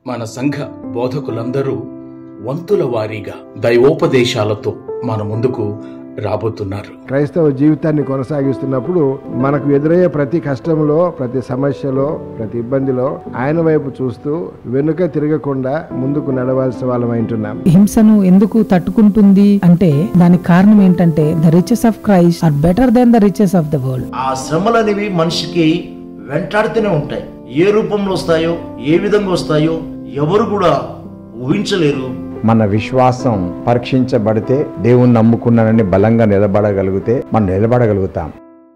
మన సంఘ బోధకులందరూ వంతుల వారీగా దైవోపదేశాలతో మన ముందుకు రాబోతున్నారు క్రైస్తవ జీవితాన్ని కొనసాగిస్తున్నప్పుడు మనకు ఎదురయ్యే ప్రతి కష్టంలో ప్రతి సమస్యలో ప్రతి ఇబ్బందిలో ఆయన వైపు చూస్తూ వెనుక తిరగకుండా ముందుకు నడవాల్సిన వాళ్ళం అంటున్నాం హింసను ఎందుకు తట్టుకుంటుంది అంటే దానికి కారణం ఏంటంటే the riches of Christ are better than the riches of the world ఆ శ్రమలు అనేవి మనిషికి వెంటాడుతూనే ఉంటాయి ఏ రూపంలో వస్తాయో ఏ విధంగా వస్తాయో ఎవరు కూడా ఊహించలేరు మన విశ్వాసం పరీక్షించబడితే దేవుణ్ణి నమ్ముకున్నానని బలంగా నిలబడగలిగితే మనం నిలబడగలుగుతాం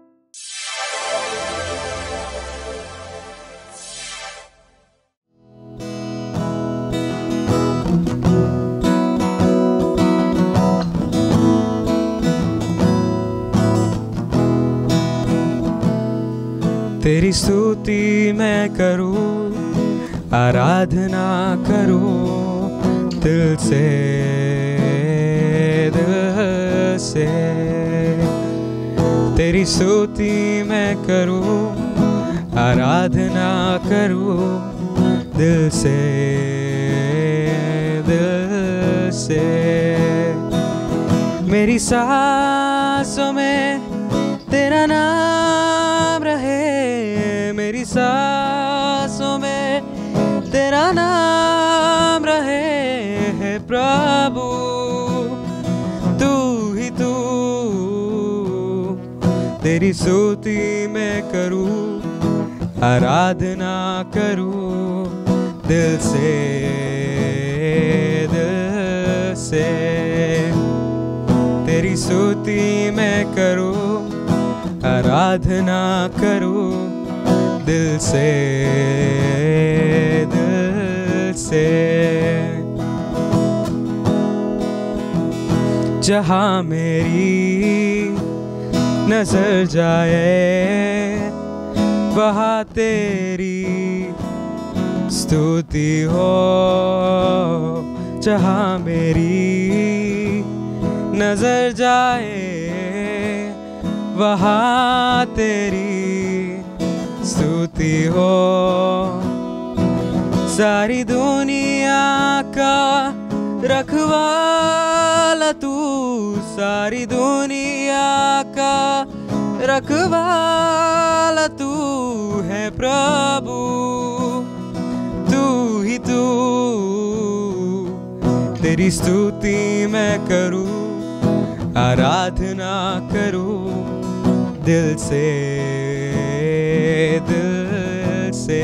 तेरी स्तुति मैं करूं आराधना करूं दिल से दिल से तेरी स्तुति मैं करूं आराधना करूं दिल से दिल से मेरी सांसों में तेरा नाम रहे मेरी सांसों में तेरा नाम रहे है प्रभु तू ही तू तेरी स्तुति मैं करूं आराधना करूं दिल से दिल से तेरी स्तुति मैं करूं आराधना करूं दिल से दिल से जहां मेरी नजर जाए वहाँ तेरी स्तुति हो जहाँ मेरी नजर जाए वहाँ तेरी स्तुति हो सारी दुनिया का रखवाला तू सारी दुनिया का रखवाला तू है प्रभु तू ही तू तेरी स्तुति मैं करूं आराधना करूं दिल से दिल से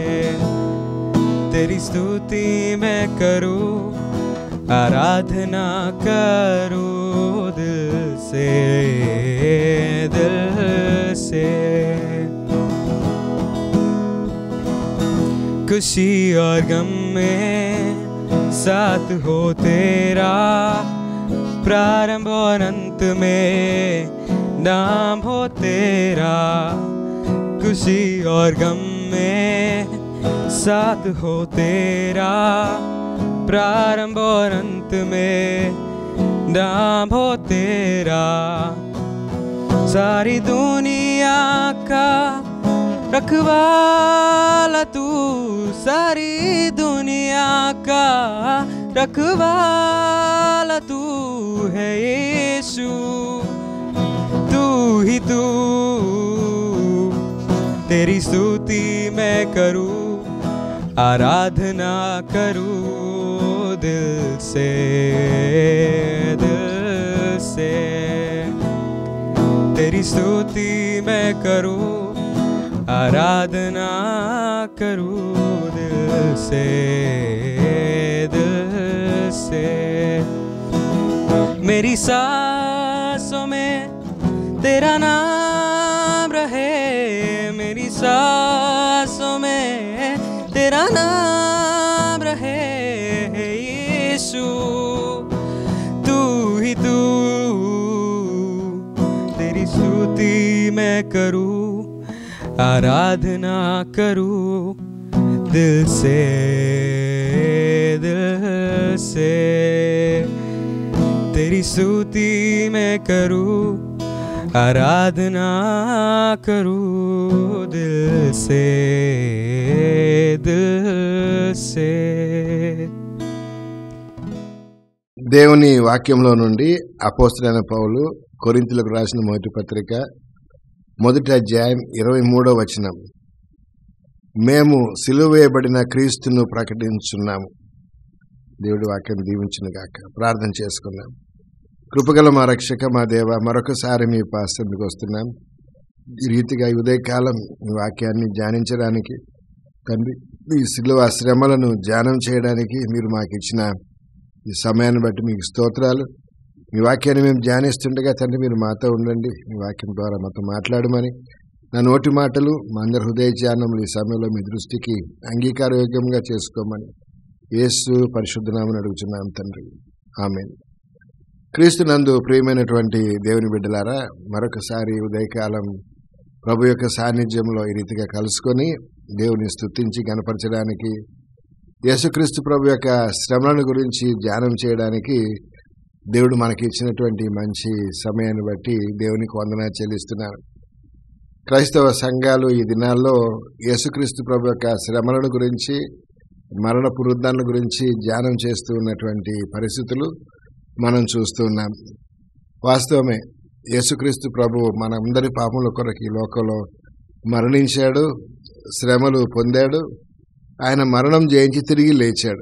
तेरी स्तुति मैं करूं आराधना करूं दिल से दिल से खुशी और गम में साथ हो तेरा प्रारंभ और अंत में नाम हो तेरा खुशी और गम में साथ हो तेरा प्रारंभ और अंत में नाम हो तेरा सारी दुनिया का रखवाला तू सारी दुनिया का रखवाला तू है यीशु तू ही तू तेरी स्तुति मैं करूं आराधना करूं दिल से दिल से तेरी स्तुति मैं करूं आराधना करूं दिल से दिल से मेरी सांसों में तेरा नाम रहे मेरी सांसों में तेरा नाम रहे हे यीशु तू ही तू तेरी स्तुति मैं करूं आराधना करूं दिल से दिल से तेरी स्तुति मैं करूं आराधना करूं दिल से दिल से దేవుని వాక్యంలో నుండి అపోస్తులైన పౌలు కొరింతలకు రాసిన మొదటి పత్రిక మొదటి అధ్యాయం ఇరవై మూడో వచనం మేము సిలువ వేయబడిన క్రీస్తును ప్రకటించున్నాము దేవుడి వాక్యం దీవించును గాక ప్రార్థన చేసుకున్నాం కృపగల మా రక్షక మా దేవ మరొకసారి మీ పాస్తందుకు వస్తున్నాం ఈ రీతిగా ఈ ఉదయకాలం ఈ వాక్యాన్ని ధ్యానించడానికి తండ్రి ఈ సిలువ శ్రమలను ధ్యానం చేయడానికి మీరు మాకు ఇచ్చిన ఈ సమయాన్ని బట్టి మీకు స్తోత్రాలు మీ వాక్యాన్ని మేము ధ్యానిస్తుండగా తండ్రి మీరు మాతో ఉండండి మీ వాక్యం ద్వారా మాతో మాట్లాడమని నా నోటి మాటలు మా అందరి హృదయ ధ్యానములు ఈ సమయంలో మీ దృష్టికి అంగీకారయోగ్యంగా చేసుకోమని యేసు పరిశుద్ధనామని అడుగుతున్నాం తండ్రి ఆమె క్రీస్తు నందు ప్రియమైనటువంటి దేవుని బిడ్డలారా మరొకసారి ఉదయకాలం ప్రభు యొక్క సాన్నిధ్యంలో ఈ రీతిగా కలుసుకొని దేవుని స్తుతించి గనపరచడానికి యేసుక్రీస్తు ప్రభు యొక్క శ్రమలను గురించి ధ్యానం చేయడానికి దేవుడు మనకి ఇచ్చినటువంటి మంచి సమయాన్ని బట్టి దేవునికి వందన చెల్లిస్తున్నాను క్రైస్తవ సంఘాలు ఈ దినాల్లో యేసుక్రీస్తు ప్రభు యొక్క శ్రమలను గురించి మరణ పునరుద్ధానం గురించి ధ్యానం చేస్తూ ఉన్నటువంటి పరిస్థితులు మనం చూస్తూ ఉన్నాం వాస్తవమే యేసుక్రీస్తు ప్రభు మనందరి పాపముల కొరకు ఈ లోకంలో మరణించాడు శ్రమలు పొందాడు ఆయన మరణం జయించి తిరిగి లేచాడు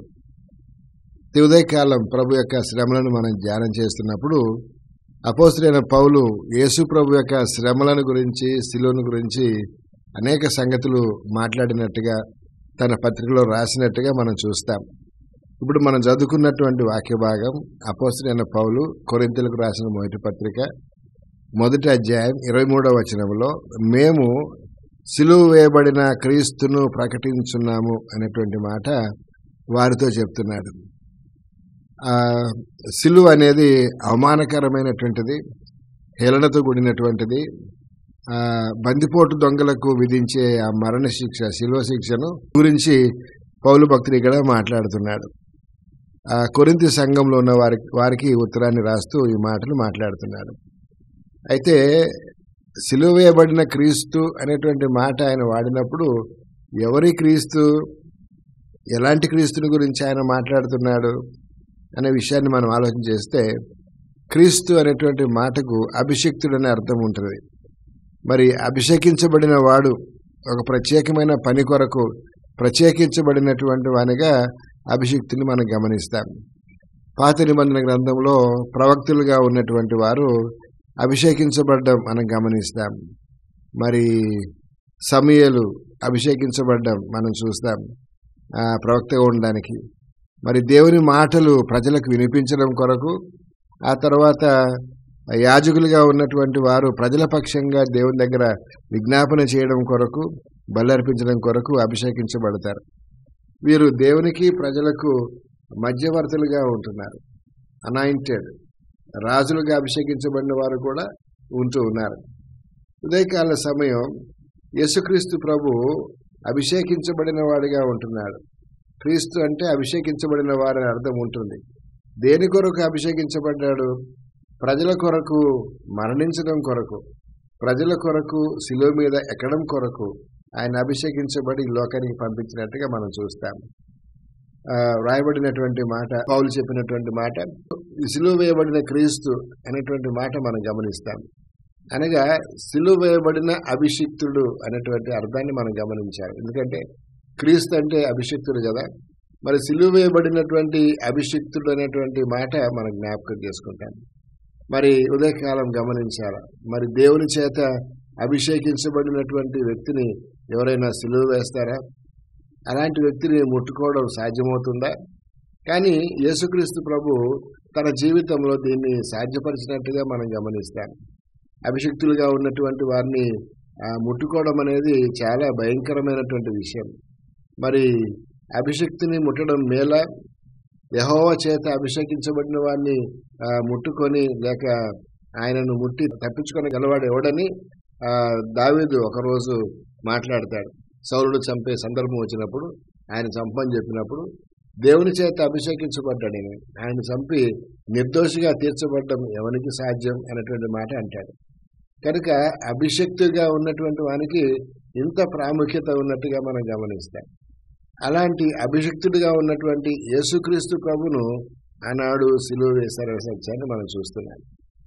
ఈ ఉదయకాలం ప్రభు యొక్క శ్రమలను మనం ధ్యానం చేస్తున్నప్పుడు అపోసరైన పౌలు యేసు ప్రభు యొక్క శ్రమలను గురించి శిలువను గురించి అనేక సంగతులు మాట్లాడినట్టుగా తన పత్రికలో రాసినట్టుగా మనం చూస్తాం ఇప్పుడు మనం చదువుకున్నటువంటి వాక్య భాగం అపోసరైన పౌలు కొరింతలకు రాసిన మొదటి పత్రిక మొదటి అధ్యాయం ఇరవై మూడవ వచనంలో మేము సిలువ వేయబడిన క్రీస్తును ప్రకటించున్నాము అనేటువంటి మాట వారితో చెప్తున్నాడు ఆ సిలువ అనేది అవమానకరమైనటువంటిది హేళనతో కూడినటువంటిది ఆ బందిపోటు దొంగలకు విధించే ఆ మరణ శిక్ష శిలువ శిక్షను గురించి పౌలు భక్తుడు ఇక్కడ మాట్లాడుతున్నాడు ఆ కొరింతి సంఘంలో ఉన్న వారి వారికి ఈ ఉత్తరాన్ని రాస్తూ ఈ మాటలు మాట్లాడుతున్నాడు అయితే సిలువ వేయబడిన క్రీస్తు అనేటువంటి మాట ఆయన వాడినప్పుడు ఎవరి క్రీస్తు ఎలాంటి క్రీస్తుని గురించి ఆయన మాట్లాడుతున్నాడు అనే విషయాన్ని మనం ఆలోచన చేస్తే క్రీస్తు అనేటువంటి మాటకు అభిషిక్తుడు అనే అర్థం ఉంటుంది మరి అభిషేకించబడిన వాడు ఒక ప్రత్యేకమైన పని కొరకు ప్రత్యేకించబడినటువంటి వానిగా అభిషిక్తుని మనం గమనిస్తాం పాత నిబంధన గ్రంథంలో ప్రవక్తులుగా ఉన్నటువంటి వారు అభిషేకించబడ్డం మనం గమనిస్తాం మరి సమయలు అభిషేకించబడ్డం మనం చూస్తాం ఆ, ప్రవక్తగా ఉండడానికి మరి దేవుని మాటలు ప్రజలకు వినిపించడం కొరకు ఆ తర్వాత యాజకులుగా ఉన్నటువంటి వారు ప్రజల పక్షంగా దేవుని దగ్గర విజ్ఞాపన చేయడం కొరకు బల్లర్పించడం కొరకు అభిషేకించబడతారు వీరు దేవునికి ప్రజలకు మధ్యవర్తులుగా ఉంటున్నారు అనాయింటెడ్ రాజులుగా అభిషేకించబడిన వారు కూడా ఉంటూ ఉన్నారు ఉదయకాల సమయం యేసుక్రీస్తు ప్రభు అభిషేకించబడిన వాడిగా ఉంటున్నాడు క్రీస్తు అంటే అభిషేకించబడిన వారని అర్థం ఉంటుంది దేని కొరకు అభిషేకించబడ్డాడు ప్రజల కొరకు మరణించడం కొరకు ప్రజల కొరకు శిలువ మీద ఎక్కడం కొరకు ఆయన అభిషేకించబడి ఈ లోకానికి పంపించినట్టుగా మనం చూస్తాం ఆ, వ్రాయబడినటువంటి మాట పౌలు చెప్పినటువంటి మాట సిలువ వేయబడిన క్రీస్తు అనేటువంటి మాట మనం గమనిస్తాం అనగా సిలువ వేయబడిన అభిషిక్తుడు అనేటువంటి అర్థాన్ని మనం గమనించాలి ఎందుకంటే క్రీస్తు అంటే అభిషిక్తుడు కదా మరి సిలువ వేయబడినటువంటి అభిషిక్తుడు అనేటువంటి మాట మనం జ్ఞాపకం చేసుకుంటాం మరి ఉదయకాలం గమనించాలి మరి దేవుని చేత అభిషేకించబడినటువంటి వ్యక్తిని ఎవరైనా సిలువ వేస్తారా అలాంటి వ్యక్తిని ముట్టుకోవడం సాధ్యమవుతుందా కానీ యేసుక్రీస్తు ప్రభు తన జీవితంలో దీన్ని సాధ్యపరిచినట్టుగా మనం గమనిస్తాం అభిషక్తులుగా ఉన్నటువంటి వారిని ఆ, ముట్టుకోవడం అనేది చాలా భయంకరమైనటువంటి విషయం మరి అభిషక్తిని ముట్టడం మేల యహోవ చేత అభిషేకించబడిన వారిని ఆ, ముట్టుకొని లేక ఆయనను ముట్టి తప్పించుకొని గలవాడు ఎవడని ఆ, దావీదు ఒకరోజు మాట్లాడతాడు సౌలుడు చంపే సందర్భం వచ్చినప్పుడు ఆయన చంపని చెప్పినప్పుడు దేవుని చేత అభిషేకించబడ్డాడు ఈయన. ఆయన చంపి నిర్దోషిగా తీర్చబడ్డం ఎవరికి సాధ్యం అనేటువంటి మాట అంటాడు కనుక అభిషక్తుగా ఉన్నటువంటి వానికి ఇంత ప్రాముఖ్యత ఉన్నట్టుగా మనం గమనిస్తాం అలాంటి అభిషక్తుడిగా ఉన్నటువంటి యేసుక్రీస్తు ప్రభును ఆనాడు సిలువ వేశారనే సత్యాన్ని మనం చూస్తున్నాం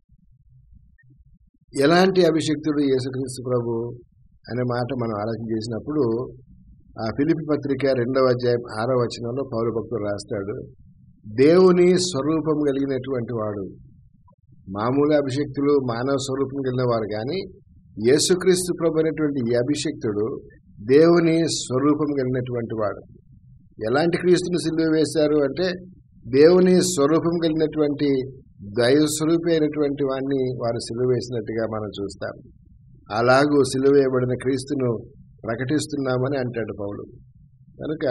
ఎలాంటి అభిషక్తుడు యేసుక్రీస్తు ప్రభు అనే మాట మనం ఆలోచన చేసినప్పుడు ఆ ఫిలిపి పత్రిక రెండవ అధ్యాయం ఆరో వచనంలో పౌరు భక్తుడు రాస్తాడు దేవుని స్వరూపం కలిగినటువంటి వాడు మామూలు అభిషక్తులు మానవ స్వరూపం కలిగిన వారు కానీ యేసుక్రీస్తు ప్రభు అనేటువంటి ఈ అభిషక్తుడు దేవుని స్వరూపం కలిగినటువంటి వాడు ఎలాంటి క్రీస్తుని సిలువ వేశారు అంటే దేవుని స్వరూపం కలిగినటువంటి దైవ స్వరూపి అయినటువంటి వాడిని వారు సిలువ వేసినట్టుగా మనం చూస్తాం అలాగూ సిలువ వేయబడిన క్రీస్తును ప్రకటిస్తున్నామని అంటాడు పౌలు కనుక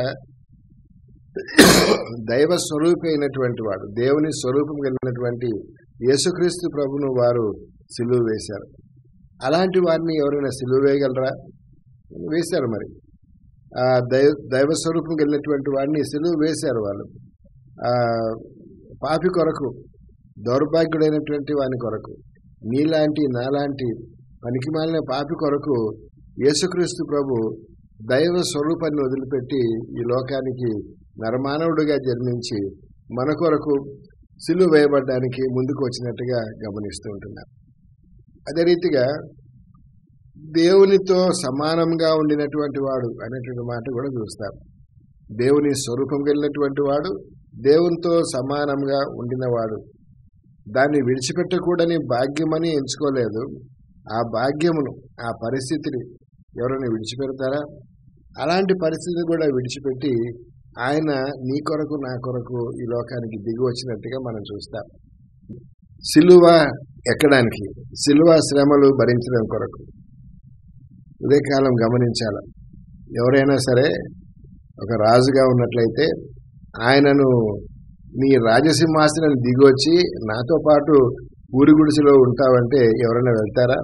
దైవ స్వరూపి అయినటువంటి వాడు దేవుని స్వరూపం కలిగినటువంటి యేసుక్రీస్తు ప్రభును వారు సిలువ వేశారు అలాంటి వారిని ఎవరైనా సిలువ వేయగలరా వేశారు మరి ఆ దైవ దైవ స్వరూపం కలిగినటువంటి వాడిని సిలువ వేశారు వాళ్ళు ఆ పాపి కొరకు దౌర్భాగ్యుడైనటువంటి వాని కొరకు నీలాంటి నాలాంటి పనికిమాలిన పాపి కొరకు యేసుక్రీస్తు ప్రభు దైవ స్వరూపాన్ని వదిలిపెట్టి ఈ లోకానికి నరమానవుడిగా జన్మించి మన కొరకు సిలువ వేయబడ్డానికి ముందుకు వచ్చినట్టుగా గమనిస్తూ ఉంటున్నాం అదే రీతిగా దేవునితో సమానంగా ఉండినటువంటి వాడు అనేటువంటి మాట కూడా చూస్తాం దేవుని స్వరూపం కలిగినటువంటి వాడు దేవునితో సమానంగా ఉండినవాడు దాన్ని విడిచిపెట్టకూడని భాగ్యమని ఎంచుకోలేదు ఆ భాగ్యమును ఆ పరిస్థితిని ఎవరైనా విడిచిపెడతారా అలాంటి పరిస్థితిని కూడా విడిచిపెట్టి ఆయన నీ కొరకు నా కొరకు ఈ లోకానికి దిగి వచ్చినట్టుగా మనం చూస్తాం సిలువ ఎక్కడానికి సిలువ శ్రమలు భరించడం కొరకు ఇదే కాలం గమనించాల ఎవరైనా సరే ఒక రాజుగా ఉన్నట్లయితే ఆయనను నీ రాజసింహాసనం దిగొచ్చి నాతో పాటు ఊరి గుడిసెలో ఉంటావంటే ఎవరైనా వెళ్తారా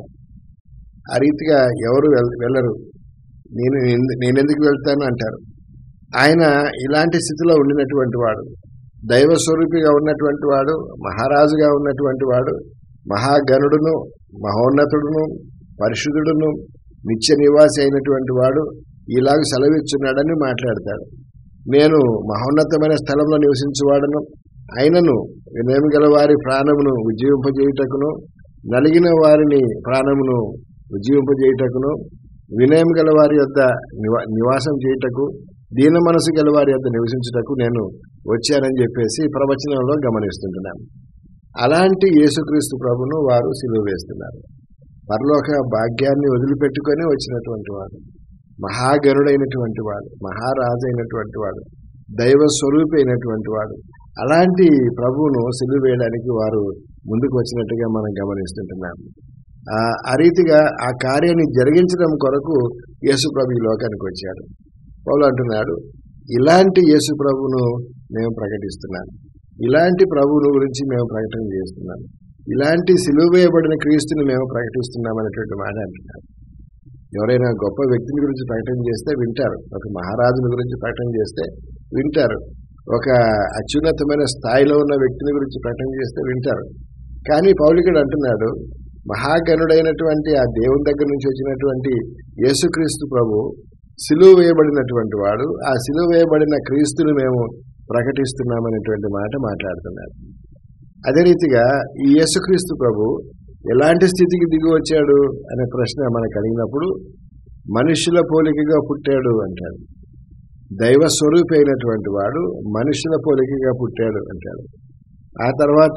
ఆ రీతిగా ఎవరు వెల్- వెళ్ళరు నేను ఎందు- నేనెందుకు వెళ్తాను అంటారు ఆయన ఇలాంటి స్థితిలో ఉండినటువంటి వాడు దైవ స్వరూపిగా ఉన్నటువంటి వాడు మహారాజుగా ఉన్నటువంటి వాడు మహాగణుడును మహోన్నతుడును పరిశుద్ధుడును నిత్య నివాసి అయినటువంటి వాడు ఇలాగ సెలవిచ్చున్నాడని మాట్లాడతాడు నేను మహోన్నతమైన స్థలంలో నివసించువాడను అయినను వినయం గల వారి ప్రాణమును ఉజ్జీవింపజేయుటకును నలిగిన వారిని ప్రాణమును ఉజ్జీవింపజేయుటకును వినయం గల వారి యొద్ద నివా- నివాసం చేయుటకు దీన మనసు గల వారి యొద్ద నివసించుటకు నేను వచ్చానని చెప్పేసి ప్రవచనంలో గమనిస్తుంటున్నాను అలాంటి యేసుక్రీస్తు ప్రభును వారు సిలువ వేస్తున్నారు పరలోక భాగ్యాన్ని వదిలిపెట్టుకొని వచ్చినటువంటి వాడు మహాగరుడైనటువంటి వాడు మహారాజు అయినటువంటి వాడు దైవ స్వరూపి అయినటువంటి వాడు అలాంటి ప్రభువును సిలువ వేయడానికి వారు ముందుకు వచ్చినట్టుగా మనం గమనిస్తుంటున్నాం ఆ ఆ రీతిగా ఆ కార్యాన్ని జరిగించడం కొరకు యేసు ప్రభు ఈ లోకానికి వచ్చాడు పౌలు అంటున్నాడు ఇలాంటి యేసు ప్రభును మేము ప్రకటిస్తున్నాం ఇలాంటి ప్రభువును గురించి మేము ప్రకటన చేస్తున్నాం ఇలాంటి సిలువ వేయబడిన క్రీస్తుని మేము ప్రకటిస్తున్నాం అనేటువంటి మాట అంటున్నాడు ఎవరైనా గొప్ప వ్యక్తిని గురించి ప్రకటన చేస్తే వింటారు ఒక మహారాజుని గురించి ప్రకటన చేస్తే వింటారు ఒక అత్యున్నతమైన స్థాయిలో ఉన్న వ్యక్తిని గురించి ప్రకటన చేస్తే వింటారు కానీ పౌలికుడు అంటున్నాడు మహాగణుడైనటువంటి ఆ దేవుని దగ్గర నుంచి వచ్చినటువంటి యేసుక్రీస్తు ప్రభు సిలువ వేయబడినటువంటి వాడు ఆ సిలువ వేయబడిన క్రీస్తుని మేము ప్రకటిస్తున్నామనేటువంటి మాట మాట్లాడుతున్నాడు అదే రీతిగా ఈ యేసుక్రీస్తు ప్రభు ఎలాంటి స్థితికి దిగి వచ్చాడు అనే ప్రశ్న మనకు అడిగినప్పుడు మనుషుల పోలికగా పుట్టాడు అంటాడు దైవ స్వరూపి అయినటువంటి వాడు మనుషుల పోలికగా పుట్టాడు అంటాడు ఆ తర్వాత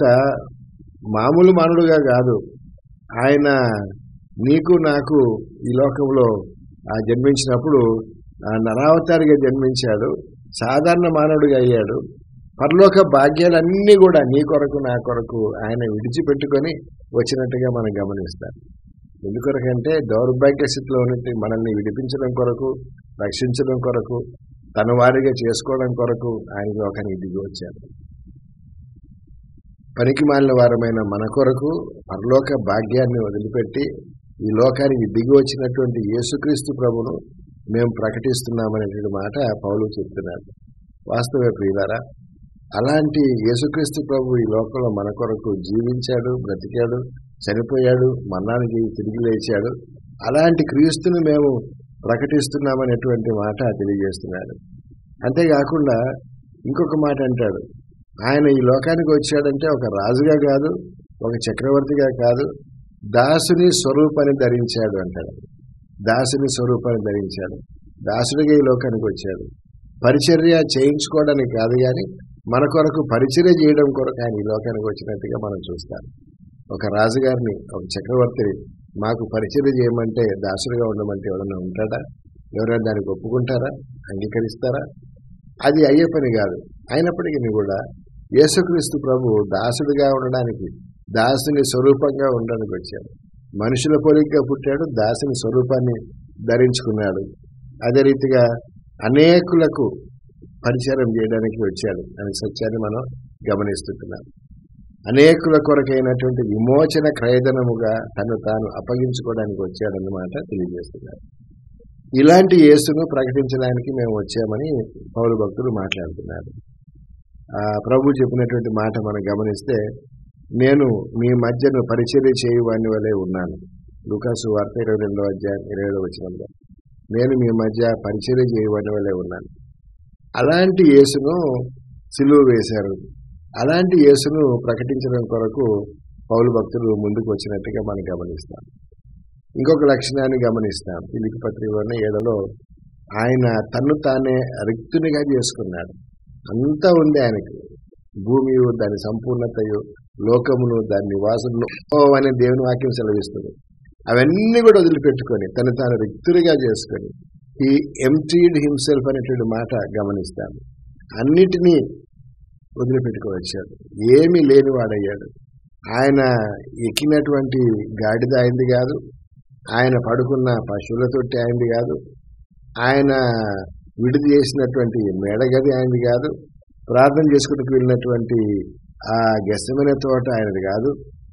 మామూలు మానవుడుగా కాదు ఆయన నీకు నాకు ఈ లోకంలో ఆ జన్మించినప్పుడు ఆ నరావతారిగా జన్మించాడు సాధారణ మానవుడిగా అయ్యాడు పరలోక భాగ్యాలన్నీ కూడా నీ కొరకు నా కొరకు ఆయన విడిచిపెట్టుకొని వచ్చినట్టుగా మనం గమనిస్తాం ఎందుకొరకంటే దౌర్భాగ్య స్థితిలో ఉన్నట్టు మనల్ని విడిపించడం కొరకు రక్షించడం కొరకు తన వారిగా చేసుకోవడం కొరకు ఆయన ఈ లోకానికి దిగి వచ్చాడు పనికి మాలిన వారమైన మన కొరకు పరలోక భాగ్యాన్ని వదిలిపెట్టి ఈ లోకానికి దిగి వచ్చినటువంటి యేసుక్రీస్తు ప్రభును మేము ప్రకటిస్తున్నామనేటువంటి మాట పౌలు చెప్తున్నాడు వాస్తవ ప్రియులారా అలాంటి యేసుక్రీస్తు ప్రభు ఈ లోకంలో మన కొరకు జీవించాడు బ్రతికాడు చనిపోయాడు మరణానికి తిరిగి లేచాడు అలాంటి క్రీస్తుని మేము ప్రకటిస్తున్నామనేటువంటి మాట తెలియజేస్తున్నాడు అంతేకాకుండా ఇంకొక మాట అంటాడు ఆయన ఈ లోకానికి వచ్చాడంటే ఒక రాజుగా కాదు ఒక చక్రవర్తిగా కాదు దాసుని స్వరూపాన్ని ధరించాడు అంటాడు దాసుని స్వరూపాన్ని ధరించాడు దాసుడిగా ఈ లోకానికి వచ్చాడు పరిచర్య చేయించుకోవడానికి కాదు కానీ మన కొరకు పరిచర్య చేయడం కొరకు ఆయన ఈ లోకానికి వచ్చినట్టుగా మనం చూస్తాం ఒక రాజుగారిని ఒక చక్రవర్తిని మాకు పరిచర్య చేయమంటే దాసుడిగా ఉండమంటే ఎవరైనా ఉంటాడా ఎవరైనా దానికి ఒప్పుకుంటారా అంగీకరిస్తారా అది అయ్యే పని కాదు అయినప్పటికీ కూడా యేసుక్రీస్తు ప్రభు దాసుడిగా ఉండడానికి దాసుని స్వరూపంగా ఉండడానికి వచ్చాడు మనుషుల పోలికగా పుట్టాడు దాసుని స్వరూపాన్ని ధరించుకున్నాడు అదే రీతిగా అనేకులకు పరిచారం చేయడానికి వచ్చాడు అనే సత్యాన్ని మనం గమనిస్తుంటున్నాం అనేకుల కొరకైనటువంటి విమోచన క్రయధనముగా తను తాను అప్పగించుకోవడానికి వచ్చాడన్నమాట తెలియజేస్తున్నారు ఇలాంటి యేసును ప్రకటించడానికి మేము వచ్చామని పౌరు భక్తులు మాట్లాడుతున్నారు ఆ ప్రభు చెప్పినటువంటి మాట మనం గమనిస్తే నేను మీ మధ్యను పరిచర్య చేయువాని వలె ఉన్నాను లుకాసు వార్త ఇరవై రెండో అధ్యాయం ఇరవై ఏడో వచ్చినంలో నేను మీ మధ్య పరిచర్య చేయువాని వలె ఉన్నాను అలాంటి యేసును సిలువ వేశారు అలాంటి యేసును ప్రకటించడం కొరకు పౌలు భక్తులు ముందుకు వచ్చినట్టుగా మనం గమనిస్తాం ఇంకొక లక్షణాన్ని గమనిస్తాం పిలికి పత్రికలోనే ఏడలో ఆయన తన్ను తానే రిక్తునిగా చేసుకున్నాడు అంతా ఉంది ఆయనకి భూమి దాని సంపూర్ణతయు లోకమును దాని నివాసమును ఓ అనే దేవుని వాక్యం సెలవిస్తుంది అవన్నీ కూడా వదిలిపెట్టుకొని తను తాను రిక్తునిగా చేసుకొని ఈ ఎంటీడ్ హిమ్సెల్ఫ్ అనేటువంటి మాట గమనిస్తాను అన్నిటినీ వదిలిపెట్టుకోవచ్చాడు ఏమీ లేనివాడయ్యాడు ఆయన ఎక్కినటువంటి గాడిద అయింది కాదు ఆయన పడుకున్న పశువుల తొట్టి అయింది కాదు ఆయన విడిది చేసినటువంటి మేడగది ఆయనది కాదు ప్రార్థన చేసుకుంటూ వెళ్ళినటువంటి ఆ గెస్సమైన తోట ఆయనది కాదు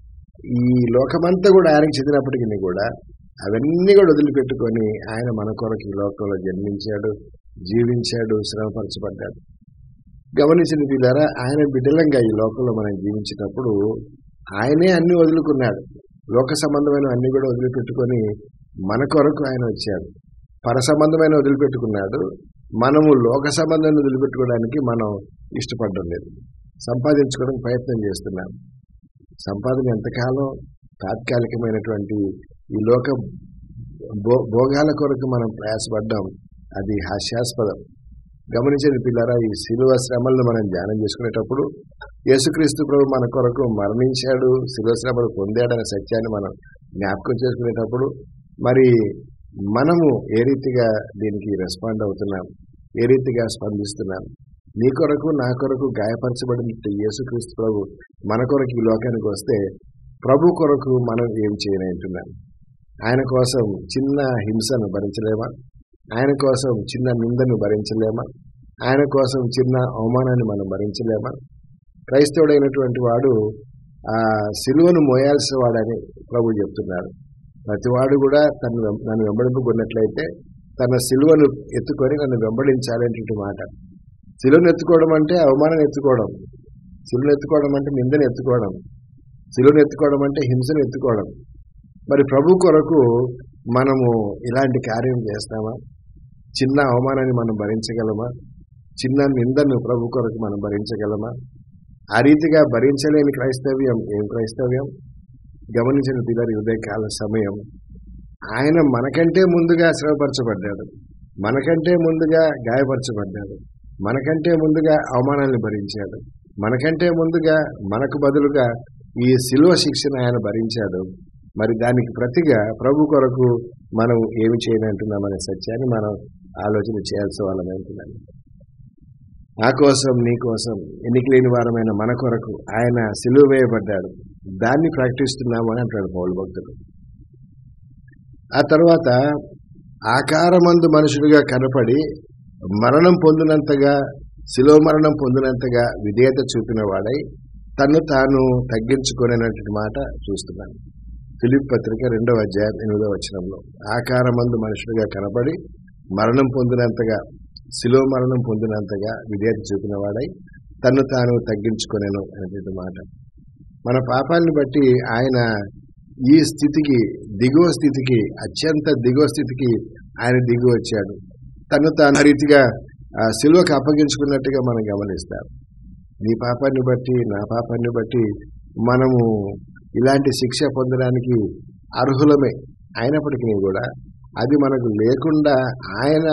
ఈ లోకమంతా కూడా ఆయనకి చెందినప్పటికీ కూడా అవన్నీ కూడా వదిలిపెట్టుకొని ఆయన మన కొరకు ఈ లోకంలో జన్మించాడు జీవించాడు శ్రమపరచబడ్డాడు గమనించిన వీళ్ళారా ఆయన బిడ్డలంగా ఈ లోకంలో మనం జీవించినప్పుడు ఆయనే అన్ని వదులుకున్నాడు లోక సంబంధమైన అన్ని కూడా వదిలిపెట్టుకొని మన కొరకు ఆయన వచ్చాడు పర సంబంధమైన వదిలిపెట్టుకున్నాడు మనము లోక సంబంధాన్ని వదిలిపెట్టుకోవడానికి మనం ఇష్టపడడం లేదు సంపాదించుకోవడానికి ప్రయత్నం చేస్తున్నాం సంపాదన ఎంతకాలం తాత్కాలికమైనటువంటి ఈ లోక భో భోగాల కొరకు మనం ప్రయాసపడ్డాం అది హాస్యాస్పదం గమనించండి పిల్లరా ఈ శిలువ శ్రమలను మనం ధ్యానం చేసుకునేటప్పుడు యేసుక్రీస్తు ప్రభు మన కొరకు మరణించాడు శిలువ శ్రమలు పొందాడనే సత్యాన్ని మనం జ్ఞాపకం చేసుకునేటప్పుడు మరి మనము ఏ రీతిగా దీనికి రెస్పాండ్ అవుతున్నాం ఏ రీతిగా స్పందిస్తున్నాం నీ కొరకు నా కొరకు గాయపరచబడిన యేసుక్రీస్తు ప్రభు మన కొరకు ఈ లోకానికి వస్తే ప్రభు కొరకు మనం ఏం చేయనంటున్నాం ఆయన కోసం చిన్న హింసను భరించలేమా ఆయన కోసం చిన్న నిందను భరించలేమా ఆయన కోసం చిన్న అవమానాన్ని మనం భరించలేమా క్రైస్తవుడైనటువంటి వాడు ఆ సిలువను మోయాల్సిన వాడని ప్రభు చెప్తున్నారు ప్రతివాడు కూడా తను వెం- నన్ను వెంబడింపుకున్నట్లయితే తన సిలువను ఎత్తుకొని నన్ను వెంబడించాలనేటువంటి మాట సిలువను ఎత్తుకోవడం అంటే అవమానం ఎత్తుకోవడం సిలువను ఎత్తుకోవడం అంటే నిందను ఎత్తుకోవడం సిలువను ఎత్తుకోవడం అంటే హింసను ఎత్తుకోవడం మరి ప్రభు కొరకు మనము ఇలాంటి కార్యం చేస్తామా చిన్న అవమానాన్ని మనం భరించగలమా చిన్న నిందను ప్రభు కొరకు మనం భరించగలమా ఆ రీతిగా భరించలేని క్రైస్తవ్యం ఏం క్రైస్తవ్యం గమనించిన పిల్లలు ఉదయకాల సమయం ఆయన మనకంటే ముందుగా శ్రమపరచబడ్డాడు మనకంటే ముందుగా గాయపరచబడ్డాడు మనకంటే ముందుగా అవమానాన్ని భరించాడు మనకంటే ముందుగా మనకు బదులుగా ఈ శిలువ శిక్షను ఆయన భరించాడు మరి దానికి ప్రతిగా ప్రభు కొరకు మనం ఏమి చేయనంటున్నామనే సత్యాన్ని మనం ఆలోచన చేయాల్సిన వాళ్ళం అంటున్నాను నా కోసం నీ కోసం ఎన్నిక లేని వారమైన మన కొరకు ఆయన సిలువ వేయబడ్డాడు దాన్ని ప్రకటిస్తున్నాము అని అంటాడు పౌలు భక్తుడు ఆ తర్వాత ఆకారమందు మనుషుడిగా కనపడి మరణం పొందినంతగా శిలో మరణం పొందినంతగా విధేయత చూపిన వాడై తన్ను తాను తగ్గించుకునేటువంటి మాట చూస్తున్నాను ఫిలిప్ పత్రిక రెండవ అధ్యాయం ఎనిమిదవ వచనంలో ఆకారమందు మనుషుడిగా కనపడి మరణం పొందినంతగా శిలో మరణం పొందినంతగా విధేయత చూపిన వాడై తన్ను తాను తగ్గించుకొనేను అనేటువంటి మాట మన పాపాన్ని బట్టి ఆయన ఈ స్థితికి దిగువ స్థితికి అత్యంత దిగువ స్థితికి ఆయన దిగి వచ్చాడు తను తాను ఆ రీతిగా ఆ సిలువకు అప్పగించుకున్నట్టుగా మనం గమనిస్తాం నీ పాపాన్ని బట్టి నా పాపాన్ని బట్టి మనము ఇలాంటి శిక్ష పొందడానికి అర్హులమే అయినప్పటికీ కూడా అది మనకు లేకుండా ఆయన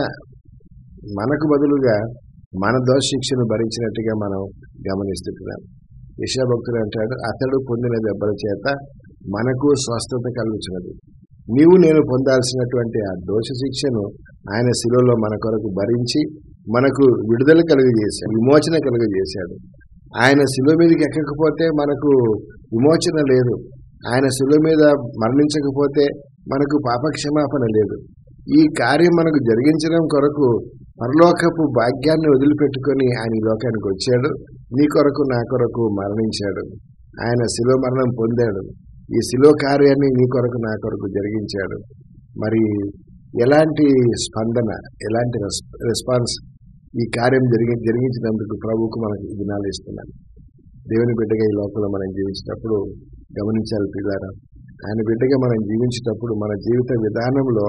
మనకు బదులుగా మన దోష శిక్షను భరించినట్టుగా మనం గమనిస్తున్నాం యశాభక్తుడు అంటాడు అతడు పొందిన దెబ్బల చేత మనకు స్వస్థత కలుగుతున్నది నీవు నేను పొందాల్సినటువంటి ఆ దోష శిక్షను ఆయన శిలువలో మన కొరకు భరించి మనకు విడుదల కలుగజేశాడు విమోచన కలుగజేశాడు ఆయన శిలువ మీదకి ఎక్కకపోతే మనకు విమోచన లేదు ఆయన శిలువ మీద మరణించకపోతే మనకు పాపక్షమాపణ లేదు ఈ కార్యం మనకు జరిగించడం కొరకు పరలోకపు భాగ్యాన్ని వదిలిపెట్టుకొని ఆయన ఈ లోకానికి వచ్చాడు నీ కొరకు నా కొరకు మరణించాడు ఆయన శిలో మరణం పొందాడు ఈ శిలో కార్యాన్ని నీ కొరకు నా కొరకు జరిగించాడు మరి ఎలాంటి స్పందన ఎలాంటి రెస్- రెస్పాన్స్ ఈ కార్యం జరిగి జరిగించినందుకు ప్రభువుకు మనకు ఈ దినాలు ఇస్తున్నాను దేవుని బిడ్డగా ఈ లోకంలో మనం జీవించేటప్పుడు గమనించాలి పిల్లారా ఆయన బిడ్డగా మనం జీవించేటప్పుడు మన జీవిత విధానంలో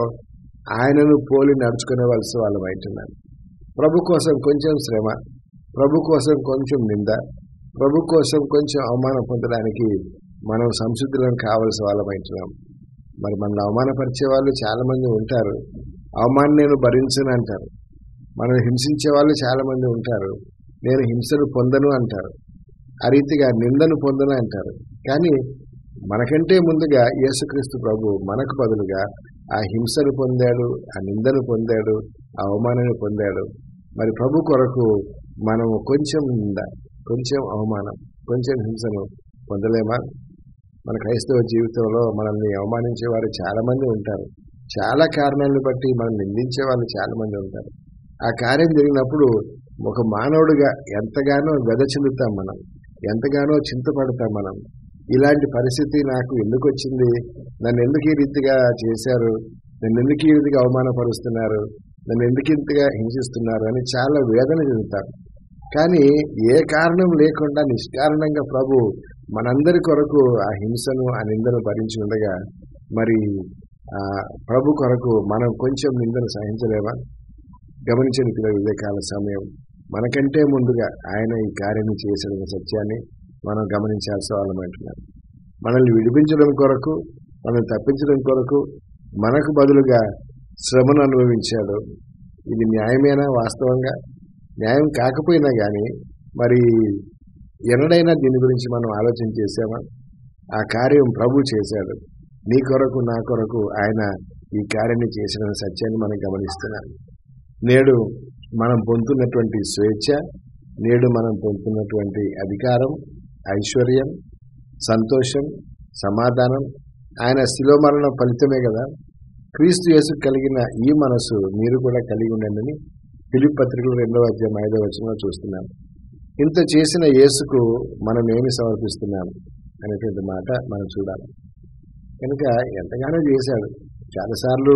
ఆయనను పోలి నడుచుకునే వలసి వాళ్ళం అవుతున్నాను ప్రభు కోసం కొంచెం శ్రమ ప్రభు కోసం కొంచెం నింద ప్రభు కోసం కొంచెం అవమానం పొందడానికి మనం సంసిద్ధులను కావలసిన వాళ్ళం అవుతున్నాం మరి మనల్ని అవమానపరిచే వాళ్ళు చాలా మంది ఉంటారు అవమానం నేను భరించను అంటారు మనం హింసించే వాళ్ళు చాలా మంది ఉంటారు నేను హింసను పొందను అంటారు ఆ రీతిగా నిందను పొందను అంటారు కానీ మనకంటే ముందుగా యేసుక్రీస్తు ప్రభు మనకు బదులుగా ఆ హింసను పొందాడు ఆ నిందను పొందాడు ఆ అవమానాన్ని పొందాడు మరి ప్రభు కొరకు మనం కొంచెం నింద కొంచెం అవమానం కొంచెం హింసను పొందలేమా మన క్రైస్తవ జీవితంలో మనల్ని అవమానించే వారు చాలా మంది ఉంటారు చాలా కారణాలను బట్టి మనం నిందించే వాళ్ళు చాలా మంది ఉంటారు ఆ కార్యం జరిగినప్పుడు ఒక మానవుడిగా ఎంతగానో వెద చెందుతాం మనం ఎంతగానో చింతపడతాం మనం ఇలాంటి పరిస్థితి నాకు ఎందుకు వచ్చింది నన్ను ఎందుకు ఈ రీతిగా చేశారు నన్ను ఎందుకు ఈ రీతిగా అవమానపరుస్తున్నారు నన్ను ఎందుకు ఇంతగా హింసిస్తున్నారు అని చాలా వేదన చెందుతారు కానీ ఏ కారణం లేకుండా నిష్కారణంగా ప్రభు మనందరి కొరకు ఆ హింసను ఆ నిందను భరించి ఉండగా మరి ఆ ప్రభు కొరకు మనం కొంచెం నిందను సహించలేమా గమనించండి పిల్లలు ఇదే కాల సమయం మనకంటే ముందుగా ఆయన ఈ కార్యం చేసిన సత్యాన్ని మనం గమనించాల్సిన వాళ్ళం అంటున్నారు మనల్ని విడిపించడం కొరకు మనల్ని తప్పించడం కొరకు మనకు బదులుగా శ్రమను అనుభవించాడు ఇది న్యాయమేనా వాస్తవంగా న్యాయం కాకపోయినా కానీ మరి ఎన్నడైనా దీని గురించి మనం ఆలోచన చేసామా ఆ కార్యం ప్రభు చేశాడు నీ కొరకు నా కొరకు ఆయన ఈ కార్యాన్ని చేసిన సత్యాన్ని మనం గమనిస్తున్నాం నేడు మనం పొందుతున్నటువంటి స్వేచ్ఛ నేడు మనం పొందుతున్నటువంటి అధికారం ఐశ్వర్యం సంతోషం సమాధానం ఆయన శిలోమరణ ఫలితమే కదా క్రీస్తు యేసు కలిగిన ఈ మనసు మీరు కూడా కలిగి ఉండండి ఫిలిప్ పత్రికలు రెండవ అధ్యాయం ఐదవ వచనంలో చూస్తున్నాం ఇంత చేసిన యేసుకు మనం ఏమి సమర్పిస్తున్నాం అనేటువంటి మాట మనం చూడాలి కనుక ఎంతగానో చేశాడు చాలాసార్లు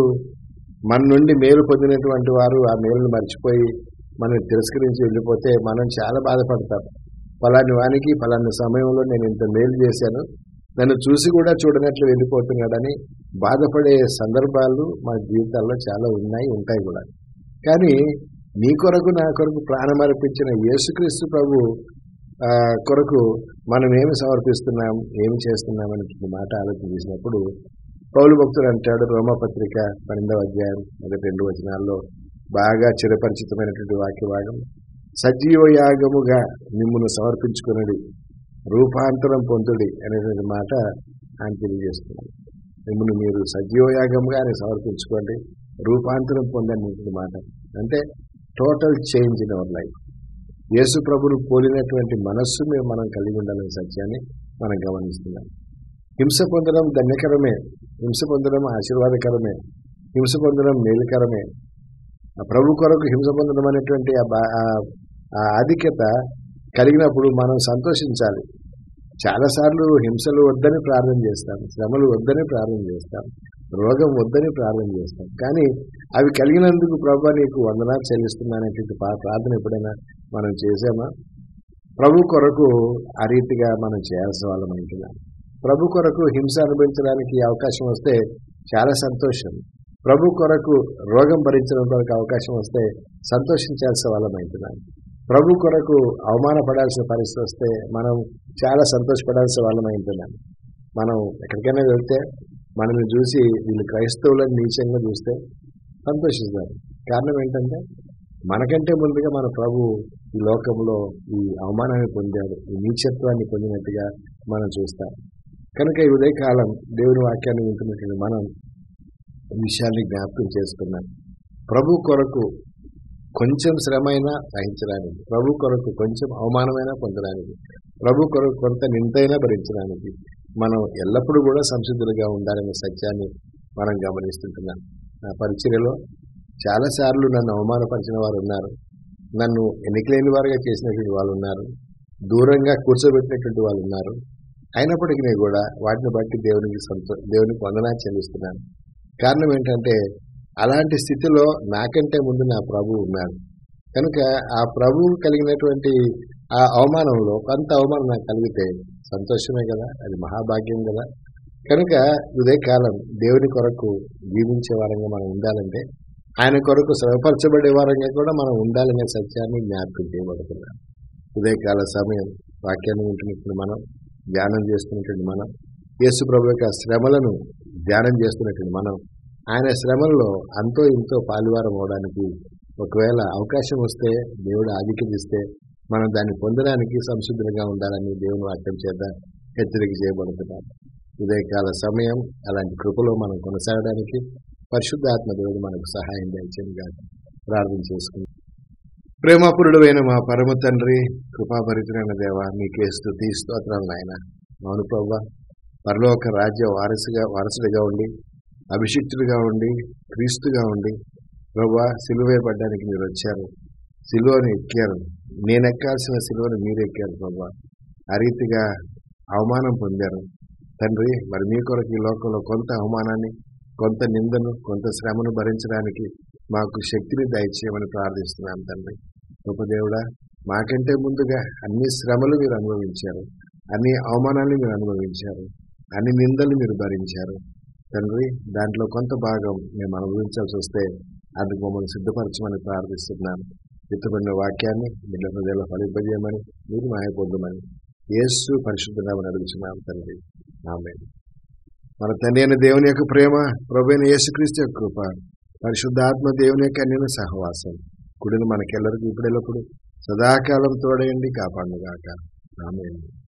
మన నుండి మేలు పొందినటువంటి వారు ఆ మేలును మర్చిపోయి మనం తిరస్కరించి వెళ్ళిపోతే మనం చాలా బాధపడతాం ఫలాని వానికి ఫలాని సమయంలో నేను ఇంత మేలు చేశాను నన్ను చూసి కూడా చూడనట్లు వెళ్ళిపోతున్నాడని బాధపడే సందర్భాలు మన జీవితాల్లో చాలా ఉన్నాయి ఉంటాయి కూడా కానీ నీ కొరకు నా కొరకు ప్రాణం అర్పించిన యేసుక్రీస్తు ప్రభు ఆ, కొరకు మనం ఏమి సమర్పిస్తున్నాం ఏమి చేస్తున్నాం అనే మాట ఆలోచన చేసినప్పుడు పౌలు భక్తుడు అంటాడు రోమపత్రిక పన్నెండవ అధ్యాయం మొదటి రెండు వచనాల్లో బాగా చిరపరిచితమైనటువంటి వాక్య భాగం సజీవ యాగముగా మిమ్మల్ని సమర్పించుకున్నది రూపాంతరం పొందుడి అనేటువంటి మాట ఆయన తెలియజేస్తున్నాడు మిమ్మల్ని మీరు సజీవ యాగంగా ఆయన సమర్పించుకోండి రూపాంతరం పొందండి అనేటువంటి మాట అంటే total change in our life Yesu ప్రభును పోలినటువంటి మనస్సు మేము మనం కలిగి ఉండాలనే సత్యాన్ని మనం గమనిస్తున్నాం హింస పొందడం ధన్యకరమే హింస పొందడం ఆశీర్వాదకరమే హింస పొందడం మేలుకరమే ఆ ప్రభు కొరకు హింస పొందడం అనేటువంటి ఆ బా- ఆ- ఆ ఆధిక్యత కలిగినప్పుడు మనం సంతోషించాలి చాలాసార్లు హింసలు వద్దని ప్రార్థన చేస్తాం శ్రమలు వద్దని ప్రార్థన చేస్తాం రోగం వద్దని ప్రార్థన చేస్తాం కానీ అవి కలిగినందుకు ప్రభు నీకు వందనాలు చెల్లిస్తున్నాననేటువంటి పా- ప్రార్థన ఎప్పుడైనా మనం చేసామా ప్రభు కొరకు ఆ రీతిగా మనం చేయాల్సిన వాళ్ళం అంటున్నాం ప్రభు కొరకు హింస అనుభవించడానికి అవకాశం వస్తే చాలా సంతోషం ప్రభు కొరకు రోగం భరించడం కొరకు అవకాశం వస్తే సంతోషించాల్సిన వాళ్ళమైతున్నాం ప్రభు కొరకు అవమానపడాల్సిన పరిస్థితి వస్తే మనం చాలా సంతోషపడాల్సిన వాళ్ళమైతున్నాం మనం ఎక్కడికైనా వెళ్తే మనల్ని చూసి వీళ్ళు క్రైస్తవులను నీచంగా చూస్తే సంతోషిస్తారు కారణం ఏంటంటే మనకంటే ముందుగా మన ప్రభు ఈ లోకంలో ఈ అవమానాన్ని పొందాడు ఈ నీచత్వాన్ని పొందినట్టుగా మనం చూస్తాం కనుక ఈ ఉదయకాలం దేవుని వాక్యాన్ని వింటున్నటువంటి మనం ఈ విషయాన్ని జ్ఞాపకం చేసుకున్నాం ప్రభు కొరకు కొంచెం శ్రమైనా సహించడానికి ప్రభు కొరకు కొంచెం అవమానమైనా పొందడానికి ప్రభు కొరకు కొంత నిందైనా భరించడానికి మనం ఎల్లప్పుడూ కూడా సంసిద్ధులుగా ఉండాలనే సత్యాన్ని మనం గమనిస్తుంటున్నాం నా పరిచర్యలో చాలాసార్లు నన్ను అవమానపరిచిన వారు ఉన్నారు నన్ను ఎన్నికలేని వారుగా చేసినటువంటి వాళ్ళు ఉన్నారు దూరంగా కూర్చోబెట్టినటువంటి వాళ్ళు ఉన్నారు అయినప్పటికీ కూడా వాటిని బట్టి దేవునికి సంతో దేవునికి వందనా చెల్లిస్తున్నాను కారణం ఏంటంటే అలాంటి స్థితిలో నాకంటే ముందు నా ప్రభు ఉన్నాడు కనుక ఆ ప్రభువు కలిగినటువంటి ఆ అవమానంలో కొంత అవమానం నాకు కలిగితే సంతోషమే కదా అది మహాభాగ్యం కదా కనుక ఇదే కాలం దేవుని కొరకు జీవించే వారంగా మనం ఉండాలంటే ఆయన కొరకు శ్రమపరచబడే వారంగా కూడా మనం ఉండాలనే సత్యాన్ని జ్ఞాపకం చేయబడుతున్నాం ఉదయకాల సమయం వాక్యాన్ని వింటున్నటువంటి మనం ధ్యానం చేస్తున్నటువంటి మనం యేసు ప్రభు యొక్క శ్రమలను ధ్యానం చేస్తున్నటువంటి మనం ఆయన శ్రమల్లో అంతో ఇంతో పాలువారం అవడానికి ఒకవేళ అవకాశం వస్తే దేవుడు ఆధిక్యమిస్తే మనం దాన్ని పొందడానికి సంసిద్ధంగా ఉండాలని దేవుని వాక్యం చేత హెచ్చరిక చేయబడుతున్నాం ఉదయకాల సమయం అలాంటి కృపలో మనం కొనసాగడానికి పరిశుద్ధాత్మ దేవుడు మనకు సహాయం దయచేయగా ప్రార్థన చేసుకుంటాం ప్రేమపురుడైన మా పరమ తండ్రి కృపాభరితుడైన దేవ మీకే స్థుతి స్తోత్రాలు నాయన అవును ప్రభా పరలోక రాజ్య వారసుగా వారసుడిగా ఉండి అభిషిక్తుడిగా ఉండి క్రీస్తుగా ఉండి ప్రభా సిలువేయబడ్డానికి మీరు వచ్చారు సిలువను ఎక్కారు నేను ఎక్కాల్సిన సిలువను మీరు ఎక్కారు ప్రభా ఆ రీతిగా అవమానం పొందారు తండ్రి మరి మీ కొరకు ఈ లోకంలో కొంత అవమానాన్ని కొంత నిందను కొంత శ్రమను భరించడానికి మాకు శక్తిని దయచేయమని ప్రార్థిస్తున్నాను తండ్రి గొప్ప దేవుడా మాకంటే ముందుగా అన్ని శ్రమలు మీరు అనుభవించారు అన్ని అవమానాలు మీరు అనుభవించారు అన్ని నిందలు మీరు భరించారు తండ్రి దాంట్లో కొంత భాగం మేము అనుభవించాల్సి వస్తే అందుకు మమ్మల్ని సిద్ధపరచమని ప్రార్థిస్తున్నాను విత్తబడిన వాక్యాన్ని మిల్ల హృదయాల ఫలింపజేయమని మీరు మాయపొద్దుమని యేసు పరిశుద్ధనామని అడుగుతున్నాం తండ్రి ఆమె మన తండ్రి అయిన దేవుని యొక్క ప్రేమ ప్రభు అయిన యేసుక్రీస్తు యొక్క కృప పరిశుద్ధాత్మ దేవుని యొక్క అన్యన సహవాసం కుడిని మనకెల్లరికి ఇప్పుడెల్లప్పుడు సదాకాలం తోడయండి కాపాడుగాక ఆమె